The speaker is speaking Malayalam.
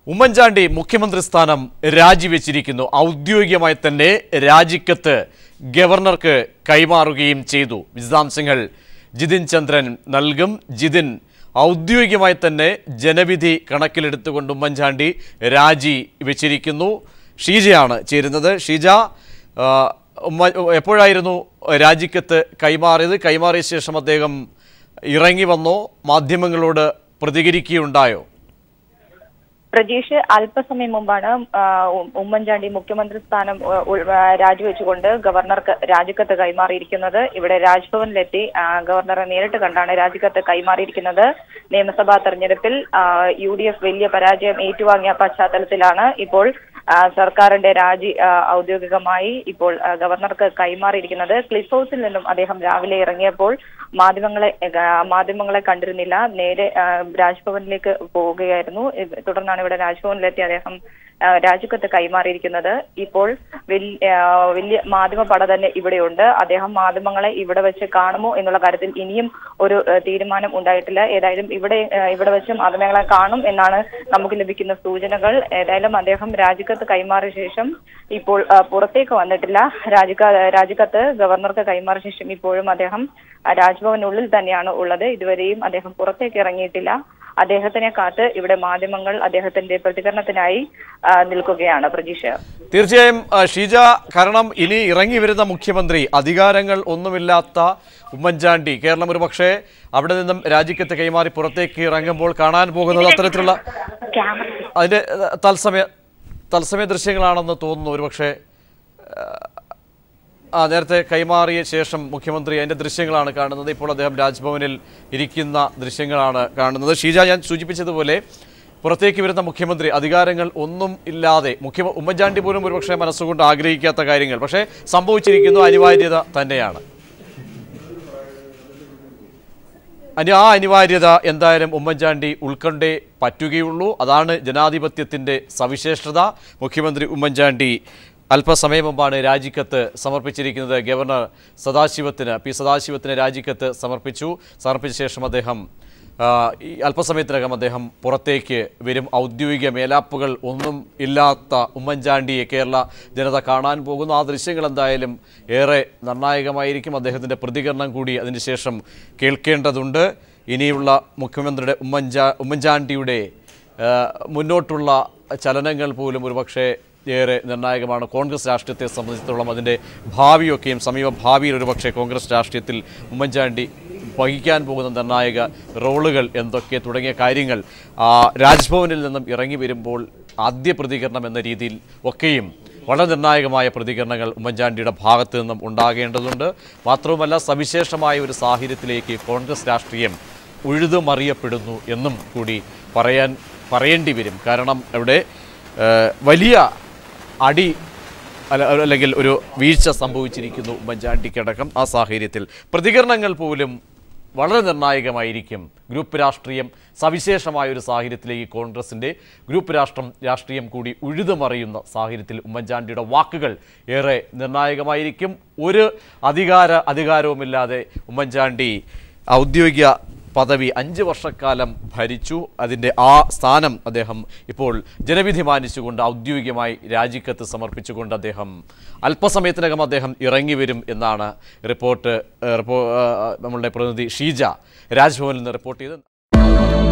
ഉമ്മൻചാണ്ടി മുഖ്യമന്ത്രി സ്ഥാനം രാജിവെച്ചിരിക്കുന്നു ഔദ്യോഗികമായി തന്നെ രാജിക്കത്ത് ഗവർണർക്ക് കൈമാറുകയും ചെയ്തു വിശദാംശങ്ങൾ ജിതിൻ ചന്ദ്രൻ നൽകും ജിതിൻ ഔദ്യോഗികമായി തന്നെ ജനവിധി കണക്കിലെടുത്തുകൊണ്ട് ഉമ്മൻചാണ്ടി രാജി വെച്ചിരിക്കുന്നു ഷീജയാണ് ചേരുന്നത് ഷീജ ആ, ഉമ്മ എപ്പോഴായിരുന്നു രാജിക്കത്ത് കൈമാറിയത് കൈമാറിയ ശേഷം അദ്ദേഹം ഇറങ്ങി വന്നോ മാധ്യമങ്ങളോട് പ്രതികരിക്കുകയുണ്ടായോ പ്രജീഷ് അല്പസമയം മുമ്പാണ് ആ, ഉ- ഉമ്മൻചാണ്ടി മുഖ്യമന്ത്രി സ്ഥാനം ഉ- ഉൾ- ആ, രാജിവെച്ചുകൊണ്ട് ഗവർണർക്ക് രാജിക്കത്ത് കൈമാറിയിരിക്കുന്നത് ഇവിടെ രാജ്ഭവനിലെത്തി ആ, ഗവർണറെ നേരിട്ട് കണ്ടാണ് രാജിക്കത്ത് കൈമാറിയിരിക്കുന്നത് നിയമസഭാ തെരഞ്ഞെടുപ്പിൽ യു ഡി എഫ് വലിയ പരാജയം ഏറ്റുവാങ്ങിയ പശ്ചാത്തലത്തിലാണ് ഇപ്പോൾ ആ, സർക്കാരിന്റെ രാജി ആ, ഔദ്യോഗികമായി ഇപ്പോൾ ആ, ഗവർണർക്ക് കൈമാറിയിരിക്കുന്നത് ക്ലിഫ് ഹൗസിൽ നിന്നും അദ്ദേഹം രാവിലെ ഇറങ്ങിയപ്പോൾ മാധ്യമങ്ങളെ ആ, മാധ്യമങ്ങളെ കണ്ടിരുന്നില്ല നേരെ ആ, രാജ്ഭവനിലേക്ക് പോവുകയായിരുന്നു ഇത് തുടർന്നാണ് ഇവിടെ രാജ്ഭവനിലെത്തി അദ്ദേഹം ആ, രാജിക്കത്ത് കൈമാറിയിരിക്കുന്നത് ഇപ്പോൾ വലിയ ആ, വലിയ മാധ്യമ പട തന്നെ ഇവിടെയുണ്ട് അദ്ദേഹം മാധ്യമങ്ങളെ ഇവിടെ വെച്ച് കാണുമോ എന്നുള്ള കാര്യത്തിൽ ഇനിയും ഒരു ആ, തീരുമാനം ഉണ്ടായിട്ടില്ല ഏതായാലും ഇവിടെ ആ, ഇവിടെ വെച്ച് മാധ്യമങ്ങളെ കാണും എന്നാണ് നമുക്ക് ലഭിക്കുന്ന സൂചനകൾ ഏതായാലും അദ്ദേഹം രാജിക്കത്ത് കൈമാറിയ ശേഷം ഇപ്പോൾ ആ, പുറത്തേക്ക് വന്നിട്ടില്ല രാജിക്ക രാജിക്കത്ത് ഗവർണർക്ക് കൈമാറിയ ശേഷം ഇപ്പോഴും അദ്ദേഹം ആ, രാജ്ഭവനുള്ളിൽ തന്നെയാണ് ഉള്ളത് ഇതുവരെയും അദ്ദേഹം പുറത്തേക്ക് ഇറങ്ങിയിട്ടില്ല അദ്ദേഹത്തിനെ കാത്ത് ഇവിടെ മാധ്യമങ്ങൾ അദ്ദേഹത്തിന്റെ പ്രതികരണത്തിനായി ആ, നിൽക്കുകയാണ് പ്രജീഷ് തീർച്ചയായും ആ, ഷീജ കാരണം ഇനി ഇറങ്ങി വരുന്ന മുഖ്യമന്ത്രി അധികാരങ്ങൾ ഒന്നുമില്ലാത്ത ഉമ്മൻചാണ്ടി കേരളം ഒരു പക്ഷേ അവിടെ നിന്നും രാജിക്കത്ത് കൈമാറി പുറത്തേക്ക് ഇറങ്ങുമ്പോൾ കാണാൻ പോകുന്നത് അത്തരത്തിലുള്ള അതിന്റെ ഏഹ്, തത്സമയ തത്സമയ ദൃശ്യങ്ങളാണെന്ന് തോന്നുന്നു ഒരുപക്ഷെ ഏഹ്, ആ നേരത്തെ കൈമാറിയ ശേഷം മുഖ്യമന്ത്രി അതിന്റെ ദൃശ്യങ്ങളാണ് കാണുന്നത് ഇപ്പോൾ അദ്ദേഹം രാജ്ഭവനിൽ ഇരിക്കുന്ന ദൃശ്യങ്ങളാണ് കാണുന്നത് ഷീജ ഞാൻ സൂചിപ്പിച്ചതുപോലെ പുറത്തേക്ക് വരുന്ന മുഖ്യമന്ത്രി അധികാരങ്ങൾ ഒന്നും ഇല്ലാതെ മുഖ്യ ഉമ്മൻചാണ്ടി പോലും ഒരുപക്ഷെ മനസ്സുകൊണ്ട് ആഗ്രഹിക്കാത്ത കാര്യങ്ങൾ പക്ഷേ സംഭവിച്ചിരിക്കുന്നു അനിവാര്യത തന്നെയാണ് അനി ആ അനിവാര്യത എന്തായാലും ഉമ്മൻചാണ്ടി ഉൾക്കൊണ്ടേ പറ്റുകയുള്ളൂ അതാണ് ജനാധിപത്യത്തിൻ്റെ സവിശേഷത മുഖ്യമന്ത്രി ഉമ്മൻചാണ്ടി അല്പസമയം മുമ്പാണ് രാജിക്കത്ത് സമർപ്പിച്ചിരിക്കുന്നത് ഗവർണർ സദാശിവത്തിന് പി സദാശിവത്തിന് രാജിക്കത്ത് സമർപ്പിച്ചു സമർപ്പിച്ച ശേഷം അദ്ദേഹം ആ, ഈ അല്പസമയത്തിനകം അദ്ദേഹം പുറത്തേക്ക് വരും ഔദ്യോഗിക മേലാപ്പുകൾ ഒന്നും ഇല്ലാത്ത ഉമ്മൻചാണ്ടിയെ കേരള ജനത കാണാൻ പോകുന്നു ആ ദൃശ്യങ്ങൾ എന്തായാലും ഏറെ നിർണായകമായിരിക്കും അദ്ദേഹത്തിൻ്റെ പ്രതികരണം കൂടി അതിനുശേഷം കേൾക്കേണ്ടതുണ്ട് ഇനിയുള്ള മുഖ്യമന്ത്രിയുടെ ഉമ്മൻചാ ഉമ്മൻചാണ്ടിയുടെ ആ, മുന്നോട്ടുള്ള ചലനങ്ങൾ പോലും ഒരുപക്ഷെ ഏറെ നിർണായകമാണ് കോൺഗ്രസ് രാഷ്ട്രീയത്തെ സംബന്ധിച്ചിടത്തോളം അതിൻ്റെ ഭാവിയൊക്കെയും സമീപ ഭാവിയിൽ ഒരുപക്ഷെ കോൺഗ്രസ് രാഷ്ട്രീയത്തിൽ ഉമ്മൻചാണ്ടി വഹിക്കാൻ പോകുന്ന നിർണായക റോളുകൾ എന്തൊക്കെ തുടങ്ങിയ കാര്യങ്ങൾ ആ, രാജ്ഭവനിൽ നിന്നും ഇറങ്ങി വരുമ്പോൾ ആദ്യ പ്രതികരണം എന്ന രീതിയിൽ ഒക്കെയും വളരെ നിർണായകമായ പ്രതികരണങ്ങൾ ഉമ്മൻചാണ്ടിയുടെ ഭാഗത്ത് നിന്നും ഉണ്ടാകേണ്ടതുണ്ട് മാത്രവുമല്ല സവിശേഷമായ ഒരു സാഹചര്യത്തിലേക്ക് കോൺഗ്രസ് രാഷ്ട്രീയം ഉഴുതുമറിയപ്പെടുന്നു എന്നും കൂടി പറയാൻ പറയേണ്ടി വരും കാരണം അവിടെ ഏഹ്, വലിയ അടി അല്ല അല്ലെങ്കിൽ ഒരു വീഴ്ച സംഭവിച്ചിരിക്കുന്നു ഉമ്മൻചാണ്ടിക്കടക്കം ആ സാഹചര്യത്തിൽ പ്രതികരണങ്ങൾ പോലും വളരെ നിർണായകമായിരിക്കും ഗ്രൂപ്പ് രാഷ്ട്രീയം സവിശേഷമായ ഒരു സാഹചര്യത്തിലേക്ക് കോൺഗ്രസിൻ്റെ ഗ്രൂപ്പ് രാഷ്ട്രം രാഷ്ട്രീയം കൂടി ഉഴുതുമറിയുന്ന സാഹചര്യത്തിൽ ഉമ്മൻചാണ്ടിയുടെ വാക്കുകൾ ഏറെ നിർണായകമായിരിക്കും ഒരു അധികാര അധികാരവുമില്ലാതെ ഉമ്മൻചാണ്ടി ഔദ്യോഗിക പദവി അഞ്ച് വർഷക്കാലം ഭരിച്ചു അതിൻ്റെ ആ സ്ഥാനം അദ്ദേഹം ഇപ്പോൾ ജനവിധി മാനിച്ചുകൊണ്ട് ഔദ്യോഗികമായി രാജിക്കത്ത് സമർപ്പിച്ചുകൊണ്ട് അദ്ദേഹം അല്പസമയത്തിനകം അദ്ദേഹം ഇറങ്ങി വരും എന്നാണ് റിപ്പോർട്ട് ഏഹ്, റിപ്പോ ഏഹ്, നമ്മളുടെ പ്രതിനിധി ഷീജ രാജ്ഭവനിൽ നിന്ന് റിപ്പോർട്ട് ചെയ്തത്